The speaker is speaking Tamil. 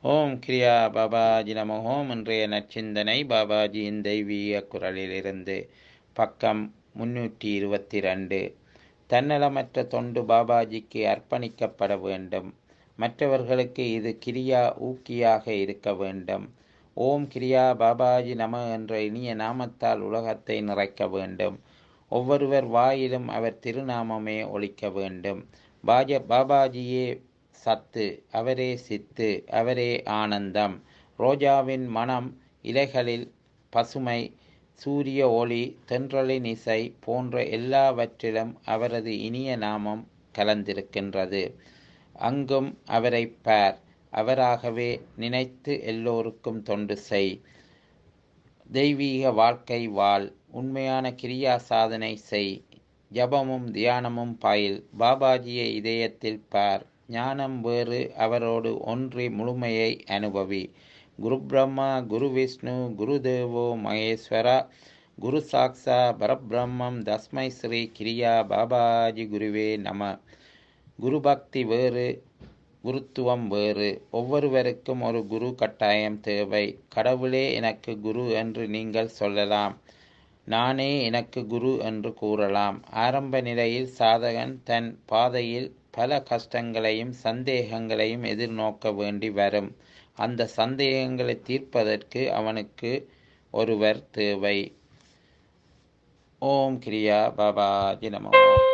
ஓம் கிரியா பாபாஜி நம ஓம் இன்றைய நற்சிந்தனை பாபாஜியின் தெய்வீக குரலிலிருந்து பக்கம் முன்னூற்றி இருபத்தி ரெண்டு தன்னலமற்ற தொண்டு பாபாஜிக்கு அர்ப்பணிக்கப்பட வேண்டும் மற்றவர்களுக்கு இது கிரியா ஊக்கியாக இருக்க வேண்டும் ஓம் கிரியா பாபாஜி நம என்ற இனிய நாமத்தால் உலகத்தை நிறைக்க வேண்டும் ஒவ்வொருவர் வாயிலும் அவர் திருநாமமே ஒழிக்க வேண்டும் பாஜ பாபாஜியே சத்து அவரே சித்து அவரே ஆனந்தம் ரோஜாவின் மனம் இலைகளில் பசுமை சூரிய ஒளி தென்றலின் இசை போன்ற எல்லாவற்றிலும் அவரது இனிய நாமம் கலந்திருக்கின்றது அங்கும் அவரை பார் அவராகவே நினைத்து எல்லோருக்கும் தொண்டு செய் தெய்வீக வாழ்க்கை வாழ் உண்மையான கிரியா சாதனை செய் ஜபமும் தியானமும் பயில் பாபாஜியை இதயத்தில் பார் ஞானம் வேறு அவரோடு ஒன்றி முழுமையை அனுபவி குரு பிரம்மா குரு விஷ்ணு குரு தேவோ மகேஸ்வரா குரு சாக்ஷா பரபிரம்மம் தஸ்மை ஸ்ரீ கிரியா பாபாஜி குருவே நம குரு பக்தி வேறு குருத்துவம் வேறு ஒவ்வொருவருக்கும் ஒரு குரு கட்டாயம் தேவை கடவுளே எனக்கு குரு என்று நீங்கள் சொல்லலாம் நானே எனக்கு குரு என்று கூறலாம் ஆரம்ப நிலையில் சாதகன் தன் பாதையில் பல கஷ்டங்களையும் சந்தேகங்களையும் எதிர்நோக்க வேண்டி வரும் அந்த சந்தேகங்களை தீர்ப்பதற்கு அவனுக்கு ஒருவர் தேவை ஓம் கிரியா பாபாஜி நமோ